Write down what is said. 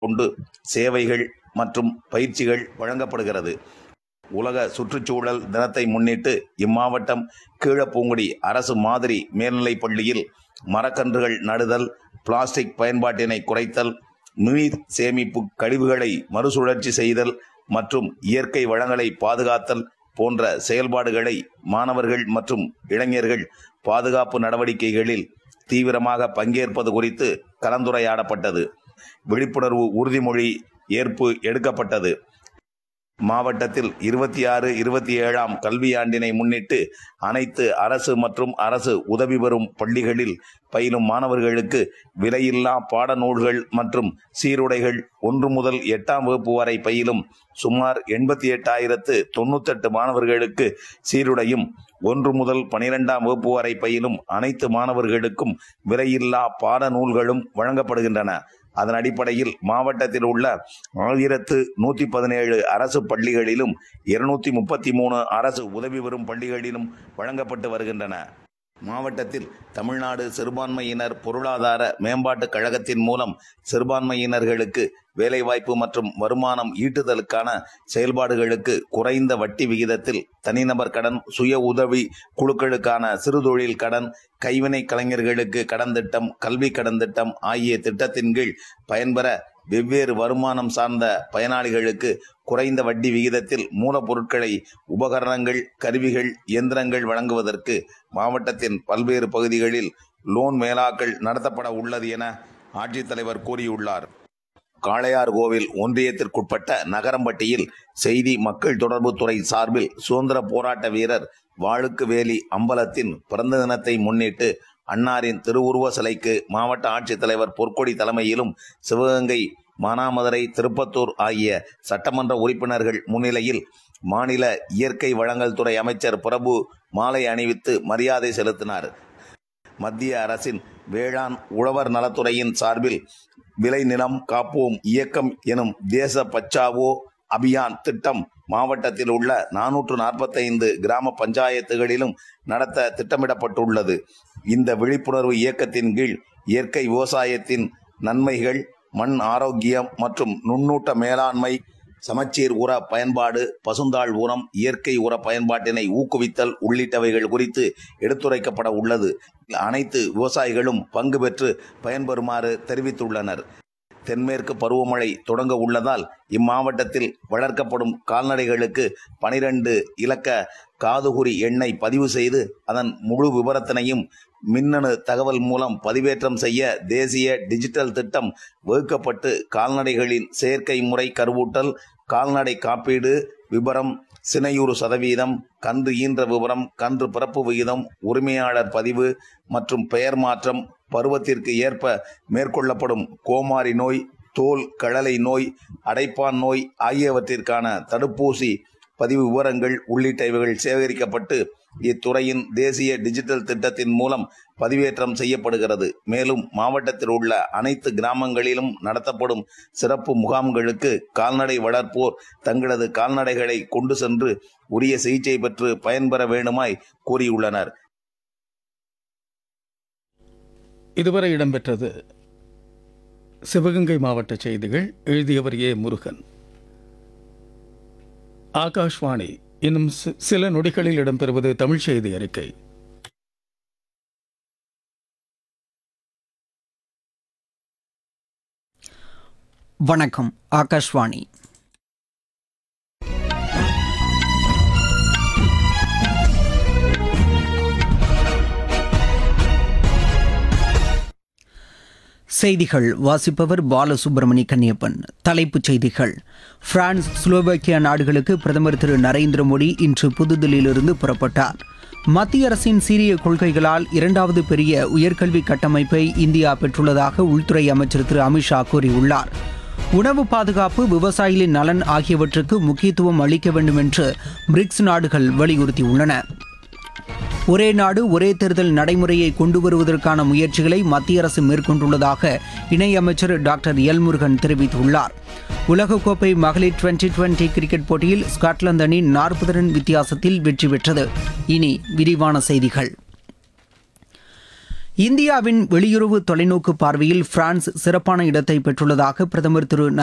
கொண்டு சேவைகள் மற்றும் பயிற்சிகள் வழங்கப்படுகிறது உலக சுற்றுச்சூழல் தினத்தை முன்னிட்டு இம்மாவட்டம் கீழப்பூங்குடி அரசு மாதிரி மேல்நிலைப் பள்ளியில் மரக்கன்றுகள் நடுதல் பிளாஸ்டிக் பயன்பாட்டினை குறைத்தல் நீர் சேமிப்பு கழிவுகளை மறுசுழற்சி செய்தல் மற்றும் இயற்கை வளங்களை பாதுகாத்தல் போன்ற செயல்பாடுகளை மாணவர்கள் மற்றும் இளைஞர்கள் பாதுகாப்பு நடவடிக்கைகளில் தீவிரமாக பங்கேற்பது குறித்து கலந்துரையாடப்பட்டது விழிப்புணர்வு உறுதிமொழி ஏற்பு எடுக்கப்பட்டது மாவட்டத்தில் இருபத்தி ஆறு இருபத்தி ஏழாம் கல்வியாண்டினை முன்னிட்டு அனைத்து அரசு மற்றும் அரசு உதவி பெறும் பள்ளிகளில் பயிலும் மாணவர்களுக்கு விலையில்லா பாடநூல்கள் மற்றும் சீருடைகள் ஒன்று முதல் எட்டாம் வகுப்பு வரை பயிலும் சுமார் எண்பத்தி எட்டாயிரத்து தொண்ணூத்தெட்டு மாணவர்களுக்கு சீருடையும் ஒன்று முதல் பனிரெண்டாம் வகுப்பு வரை பயிலும் அனைத்து மாணவர்களுக்கும் விலையில்லா பாடநூல்களும் வழங்கப்படுகின்றன அதன் அடிப்படையில் மாவட்டத்தில் உள்ள ஆயிரத்து நூற்றி பதினேழு அரசு பள்ளிகளிலும் இருநூத்தி முப்பத்தி மூணு அரசு உதவி பெறும் பள்ளிகளிலும் வழங்கப்பட்டு வருகின்றன மாவட்டத்தில் தமிழ்நாடு சிறுபான்மையினர் பொருளாதார மேம்பாட்டுக் கழகத்தின் மூலம் சிறுபான்மையினர்களுக்கு வேலைவாய்ப்பு மற்றும் வருமானம் ஈட்டுதலுக்கான செயல்பாடுகளுக்கு குறைந்த வட்டி விகிதத்தில் தனிநபர் கடன் சுய உதவி குழுக்களுக்கான சிறுதொழில் கடன் கைவினை கலைஞர்களுக்கு கடன் திட்டம் கல்வி கடன் திட்டம் ஆகிய திட்டத்தின் கீழ் பயன்பெற வெவ்வேறு வருமானம் சார்ந்த பயனாளிகளுக்கு குறைந்த வட்டி விகிதத்தில் மூலப்பொருட்களை உபகரணங்கள் கருவிகள் இயந்திரங்கள் வழங்குவதற்கு மாவட்டத்தின் பல்வேறு பகுதிகளில் லோன் மேலாக்கள் நடத்தப்பட உள்ளது என ஆட்சித்தலைவர் கூறியுள்ளார் காளையார் கோவில் ஒன்றியத்திற்குட்பட்ட நகரம்பட்டியில் செய்தி மக்கள் தொடர்புத்துறை சார்பில் சுதந்திர போராட்ட வீரர் வாழுக்கு வேலி அம்பலத்தின் பிறந்த தினத்தை முன்னிட்டு அன்னாரின் திருவுருவ சிலைக்கு மாவட்ட ஆட்சித்தலைவர் பொற்கொடி தலைமையிலும் சிவகங்கை மானாமதுரை திருப்பத்தூர் ஆகிய சட்டமன்ற உறுப்பினர்கள் முன்னிலையில் மாநில இயற்கை வளங்கள் துறை அமைச்சர் பிரபு மாலை அணிவித்து மரியாதை செலுத்தினார் மத்திய அரசின் வேளாண் உழவர் நலத்துறையின் சார்பில் விளைநிலம் காப்போம் இயக்கம் எனும் தேச பச்சாவோ அபியான் திட்டம் மாவட்டத்தில் உள்ள நானூற்று நாற்பத்தைந்து கிராம பஞ்சாயத்துகளிலும் நடத்த திட்டமிடப்பட்டுள்ளது இந்த விழிப்புணர்வு இயக்கத்தின் கீழ் இயற்கை விவசாயத்தின் நன்மைகள் மண் ஆரோக்கியம் மற்றும் நுண்ணூட்ட மேலாண்மை சமச்சீர் உர பயன்பாடு பசுந்தாள் உரம் இயற்கை உர பயன்பாட்டினை ஊக்குவித்தல் உள்ளிட்டவைகள் குறித்து எடுத்துரைக்கப்பட உள்ளது அனைத்து விவசாயிகளும் பங்கு பெற்று பயன்பெறுமாறு தெரிவித்துள்ளனர் தென்மேற்கு பருவமழை தொடங்க உள்ளதால் இம்மாவட்டத்தில் வளர்க்கப்படும் கால்நடைகளுக்கு பனிரெண்டு இலக்க காதுகுறி எண்ணை பதிவு செய்து அதன் முழு விவரத்தினையும் மின்னணு தகவல் மூலம் பதிவேற்றம் செய்ய தேசிய டிஜிட்டல் திட்டம் வகுக்கப்பட்டு கால்நடைகளின் செயற்கை முறை கருவூட்டல் கால்நடை காப்பீடு விபரம் சினையூறு சதவீதம் கன்று ஈன்ற விவரம் கன்று பிறப்பு விகிதம் உரிமையாளர் பதிவு மற்றும் பெயர் மாற்றம் பருவத்திற்கு ஏற்ப மேற்கொள்ளப்படும் கோமாரி நோய் தோல் கழலை நோய் அடைப்பான் நோய் ஆகியவற்றிற்கான தடுப்பூசி பதிவு விவரங்கள் உள்ளிட்டவைகள் சேகரிக்கப்பட்டு இத்துறையின் தேசிய டிஜிட்டல் திட்டத்தின் மூலம் பதிவேற்றம் செய்யப்படுகிறது மேலும் மாவட்டத்தில் உள்ள அனைத்து கிராமங்களிலும் நடத்தப்படும் சிறப்பு முகாம்களுக்கு கால்நடை வளர்ப்போர் தங்களது கால்நடைகளை கொண்டு சென்று உரிய சிகிச்சை பெற்று பயன்பெற வேண்டுமாய் கூறியுள்ளனர் இதுவரை இடம்பெற்றது சிவகங்கை மாவட்ட செய்திகள் எழுதியவர் ஏ முருகன் ஆகாஷ்வாணி இன்னும் சி- சில நொடிகளில் இடம்பெறுவது தமிழ் செய்தி அறிக்கை வணக்கம் ஆகாஷ்வாணி செய்திகள் வாசிப்பவர் பாலசுப்ரமணி கன்னியப்பன் தலைப்புச் செய்திகள் பிரான்ஸ் ஸ்லோவாக்கியா நாடுகளுக்கு பிரதமர் திரு நரேந்திர மோடி இன்று புதுதில்லியிலிருந்து புறப்பட்டார் மத்திய அரசின் சீரிய கொள்கைகளால் இரண்டாவது பெரிய உயர்கல்வி கட்டமைப்பை இந்தியா பெற்றுள்ளதாக உள்துறை அமைச்சர் திரு அமித்ஷா கூறியுள்ளார் உணவு பாதுகாப்பு விவசாயிகளின் நலன் ஆகியவற்றுக்கு முக்கியத்துவம் அளிக்க வேண்டும் என்று பிரிக்ஸ் நாடுகள் வலியுறுத்தியுள்ளன ஒரே நாடு ஒரே தேர்தல் நடைமுறையை கொண்டு வருவதற்கான முயற்சிகளை மத்திய அரசு மேற்கொண்டுள்ளதாக இணையமைச்சர் டாக்டர் எல் முருகன் தெரிவித்துள்ளார் உலகக்கோப்பை மகளிர் டுவெண்டி டுவெண்டி கிரிக்கெட் போட்டியில் ஸ்காட்லாந்து அணி நாற்பது ரன் வித்தியாசத்தில் வெற்றி பெற்றது இனி விரிவான செய்திகள் இந்தியாவின் வெளியுறவு தொலைநோக்கு பார்வையில் பிரான்ஸ் சிறப்பான இடத்தை பெற்றுள்ளதாக பிரதமர் திரு